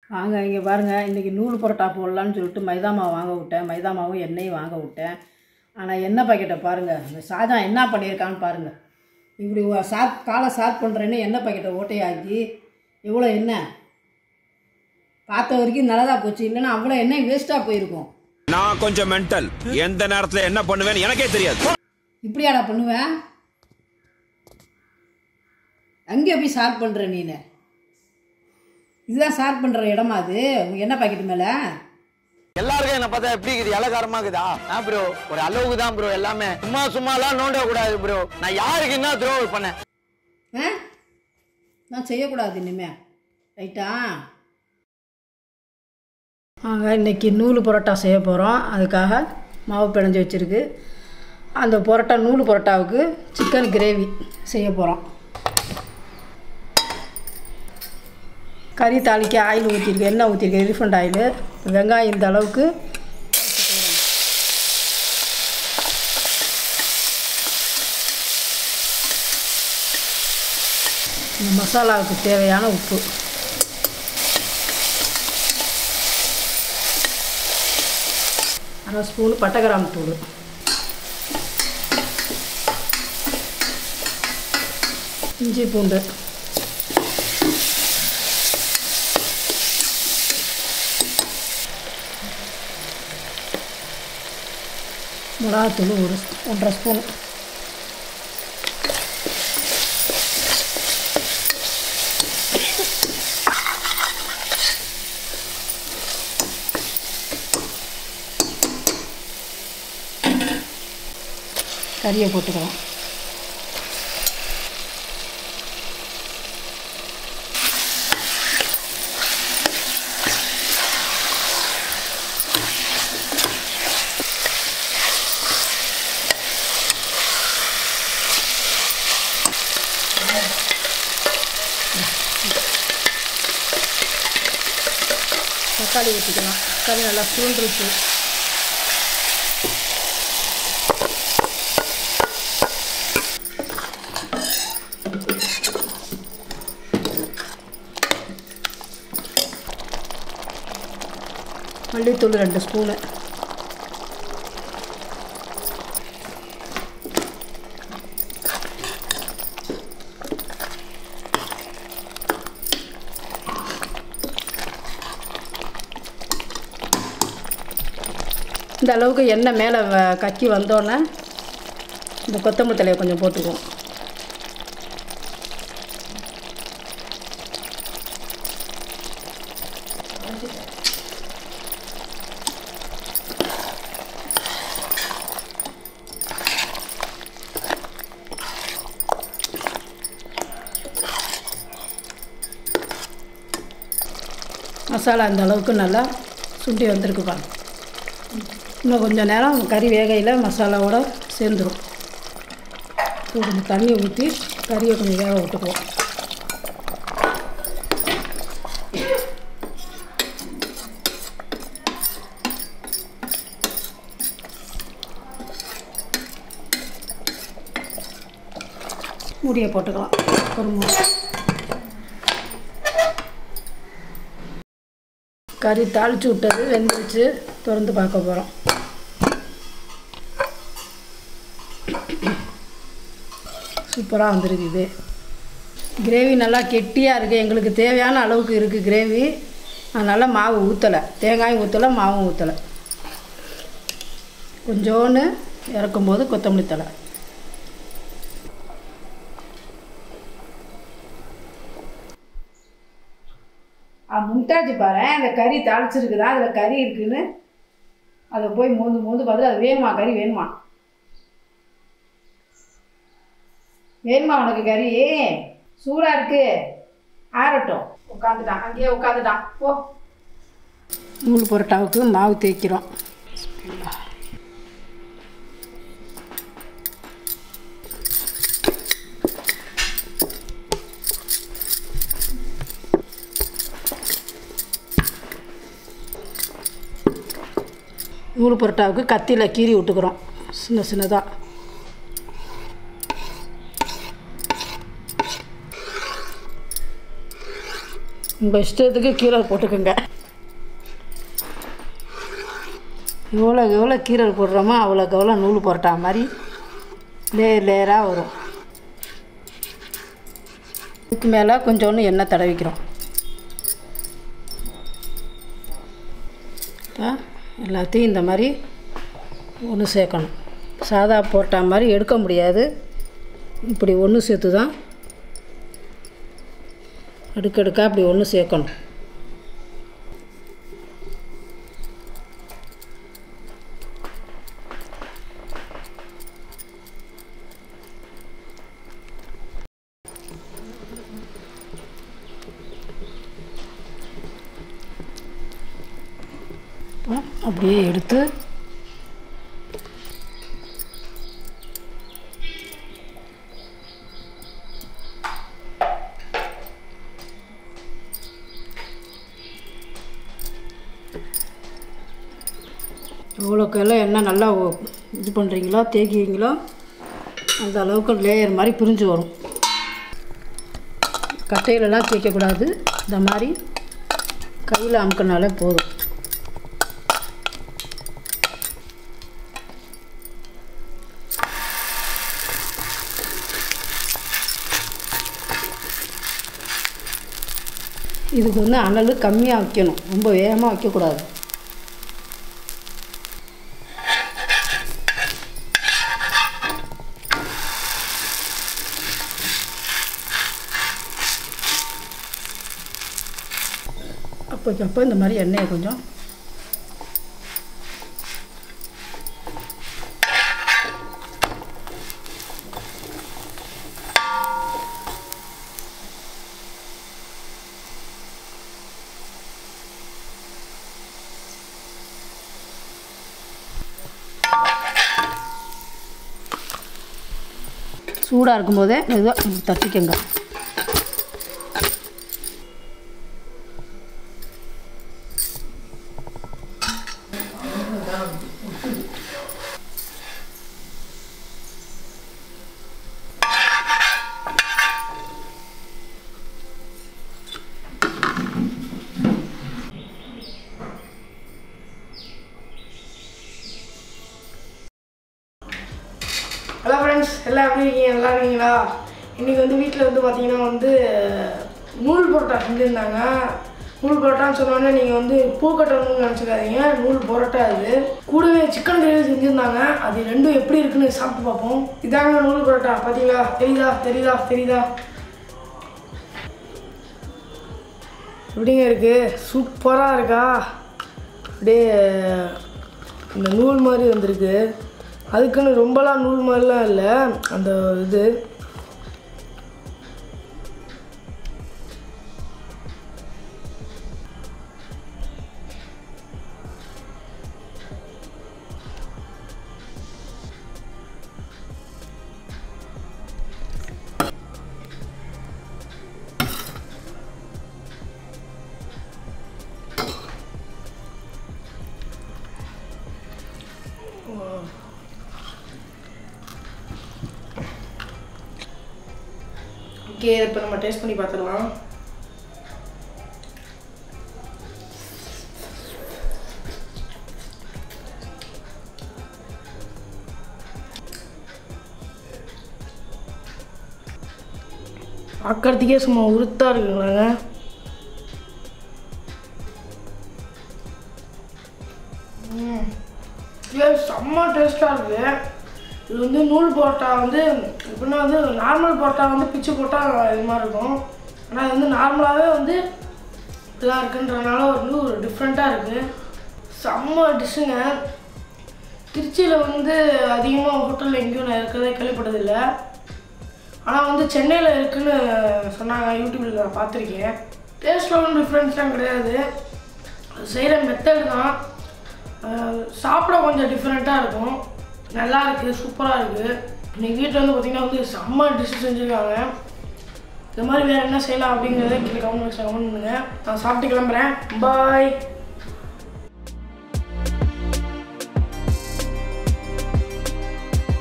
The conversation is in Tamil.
வாங்க இங்கே பாருங்கள் இன்றைக்கி நூல் பரோட்டா போடலான்னு சொல்லிட்டு மைதா மாவு வாங்க விட்டேன் மைதா மாவும் எண்ணெயும் வாங்க விட்டேன் ஆனால் எண்ணெய் பாக்கெட்டை பாருங்கள் இந்த ஷாஜான் என்ன பண்ணியிருக்கான்னு பாருங்கள் இப்படி ஒரு சாத் காலை சாத் பண்ணுறேன்னு எண்ணெய் பாக்கெட்டை ஓட்டையாக்கி எவ்வளோ எண்ணெய் பார்த்த வரைக்கும் நல்லதாக போச்சு இல்லைன்னா அவ்வளோ எண்ணெய் வேஸ்ட்டாக போயிருக்கும் நான் கொஞ்சம் மென்டல் எந்த நேரத்துல என்ன பண்ணுவேன்னு எனக்கே தெரியாது இப்படியாடா பண்ணுவேன் அங்கே போய் ஷார்ப் பண்ணுற நீனு இதுதான் ஷார்ப் பண்ணுற இடமா அது உங்கள் எண்ணெய் பாக்கெட் மேலே எல்லாருக்கும் என்ன பார்த்தா எப்படி இருக்குது இலக்காரமா இருக்குதா ஆ ப்ரோ ஒரு அளவுக்கு தான் ப்ரோ எல்லாமே சும்மா சும்மாலாம் நோண்ட கூடாது ப்ரோ நான் யாருக்கு என்ன துரோகம் பண்ணேன் ஆ நான் செய்யக்கூடாது இனிமே ரைட்டா ஆக இன்றைக்கி நூல் பரோட்டா செய்ய போகிறோம் அதுக்காக மாவு பிணைஞ்சு வச்சுருக்கு அந்த பரோட்டா நூல் பரோட்டாவுக்கு சிக்கன் கிரேவி செய்ய போகிறோம் கறி தாளிக்க ஆயில் ஊற்றிருக்கு எண்ணெய் ஊற்றிருக்கு எலிஃபண்ட் ஆயில் வெங்காயம் இந்த அளவுக்கு இந்த மசாலாவுக்கு தேவையான உப்பு அரை ஸ்பூனு பட்டை கிராம்பு தூள் இஞ்சி பூண்டு மிளகாத்தூள் ஒரு ஒன்றரை ஸ்பூன் கறியை போட்டுக்கலாம் தக்காளி ஊற்றிக்கலாம் தக்காளி நல்லா சூழ்ந்துருச்சு மல்லித்தூள் ரெண்டு ஸ்பூனு இந்த அளவுக்கு எண்ணெய் மேலே வ- கக்கி வந்தோன்னே இந்த கொத்தமல்லி தலையை கொஞ்சம் போட்டுக்குவோம் மசாலா இந்த அளவுக்கு நல்லா சுண்டி வந்திருக்கு பாருங்க இன்னும் கொஞ்சம் நேரம் கறி வேகையில் மசாலாவோட சேர்ந்துடும் கொஞ்சம் தண்ணி ஊற்றி கறியை கொஞ்சம் வேக விட்டுக்குவோம் மூடியை போட்டுக்கலாம் ஒரு மூடி கறி தாளித்து விட்டது வெந்துருச்சு திறந்து பார்க்க போகிறோம் சூப்பராக வந்திருக்கு இது கிரேவி நல்லா கெட்டியாக இருக்குது எங்களுக்கு தேவையான அளவுக்கு இருக்குது கிரேவி அதனால் மாவு ஊற்றலை தேங்காயும் ஊற்றலை மாவும் ஊற்றலை கொஞ்சோன்னு இறக்கும்போது கொத்தமல்லி தழை ஆ மும்தாஜ் பாரு அந்த கறி தாளிச்சிருக்குதா அதில் கறி இருக்குன்னு அதை போய் மோந்து மோந்து பார்த்து அது வேணுமா கறி வேணுமா வேணுமா உனக்கு கறி சூடாக இருக்கு ஆறட்டும் உட்காந்துட்டான் அங்கேயே உட்காந்துட்டான் போ நூல் பரோட்டாவுக்கு மாவு தேய்க்கிறோம் நூல் பரோட்டாவுக்கு கத்தியில் கீறி விட்டுக்கிறோம் சின்ன சின்னதாக உங்கள் இஷ்டத்துக்கு கீரை போட்டுக்கோங்க எவ்வளோ எவ்வளோ கீரை போடுறோமோ அவ்வளோக்கு எவ்வளோ நூல் புரட்டா மாதிரி லேயர் லேயராக வரும் இதுக்கு மேலே கொஞ்சோண்டு எண்ணெய் தடவிக்கிறோம் இப்போ எல்லாத்தையும் இந்த மாதிரி ஒன்று சேர்க்கணும் சாதா போட்டா மாதிரி எடுக்க முடியாது இப்படி ஒன்று சேர்த்து தான் அடுக்கடுக்காக அப்படி ஒன்று சேர்க்கணும் இப்போ அப்படியே எடுத்து எவ்வளோக்கு எல்லாம் எண்ணெய் நல்லா ஒ- இது பண்ணுறீங்களோ தேய்க்குவீங்களோ அந்த அளவுக்கு லேயர் மாதிரி பிரிஞ்சு வரும் கட்டையிலலாம் தேய்க்கக்கூடாது இந்த மாதிரி கையில் அமுக்கினாலே போதும் இதுக்கு வந்து அனல் கம்மியாக வைக்கணும் ரொம்ப வேகமாக வைக்கக்கூடாது அப்போக்கப்போ இந்த மாதிரி எண்ணெயை கொஞ்சம் சூடாக இருக்கும்போதே மெதுவாக இப்படி தட்டிக்கங்க ஹலோ ஃப்ரெண்ட்ஸ் எல்லாம் எப்படி இருக்கீங்க நல்லா இருக்கீங்களா இன்றைக்கி வந்து வீட்டில் வந்து பார்த்தீங்கன்னா வந்து நூல் பரோட்டா செஞ்சுருந்தாங்க நூல் பரோட்டான்னு சொன்னோடனே நீங்கள் வந்து பூக்கட்டணும்னு நினச்சிக்காதீங்க நூல் பரோட்டா அது கூடவே சிக்கன் கிரேவி செஞ்சுருந்தாங்க அது ரெண்டும் எப்படி இருக்குன்னு சாப்பிட்டு பார்ப்போம் இதாங்க நூல் பரோட்டா பார்த்தீங்களா தெரியுதா தெரியுதா தெரியுதா எப்படிங்க இருக்கு சூப்பராக இருக்கா அப்படியே இந்த நூல் மாதிரி வந்திருக்கு அதுக்குன்னு ரொம்பலாம் நூல் மாதிரிலாம் இல்லை அந்த இது ஓகே இப்போ நம்ம டேஸ்ட் பண்ணி பார்த்துடலாம் பார்க்கறதுக்கே சும்மா உருத்தாக இருக்குங்களாங்க ம். இது செம்ம டேஸ்ட்டாக இருக்குது இது வந்து நூல் பரோட்டா வந்து எப்படின்னா வந்து நார்மல் பரோட்டா வந்து பிச்சு போட்டால் இது மாதிரி இருக்கும் ஆனால் இது வந்து நார்மலாகவே வந்து இதெல்லாம் இருக்குன்றனால வந்து ஒரு டிஃப்ரெண்ட்டாக இருக்குது செம்ம டிஷ்ஷுங்க திருச்சியில் வந்து அதிகமாக ஹோட்டலில் எங்கேயும் நான் இருக்கிறதே கேள்விப்பட்டதில்லை ஆனால் வந்து சென்னையில் இருக்குன்னு சொன்னாங்க யூடியூப்பில் நான் பார்த்துருக்கேன் டேஸ்ட்டில் ஒன்றும் டிஃப்ரென்ஸ்லாம் கிடையாது அது செய்கிற மெத்தடு தான் அஹ் சாப்பிட கொஞ்சம் டிஃப்ரெண்ட்டாக இருக்கும் நல்லா இருக்குது சூப்பராக இருக்குது இன்னைக்கு வீட்டில் வந்து பார்த்திங்கன்னா வந்து செம்ம டிஷ் செஞ்சுருக்காங்க இந்த மாதிரி வேறு என்ன செய்யலாம் அப்படிங்கிறத கீழே கமெண்ட் பாக்ஸில் கமெண்ட் பண்ணுங்கள் நான் சாப்பிட்டு கிளம்புறேன் பாய்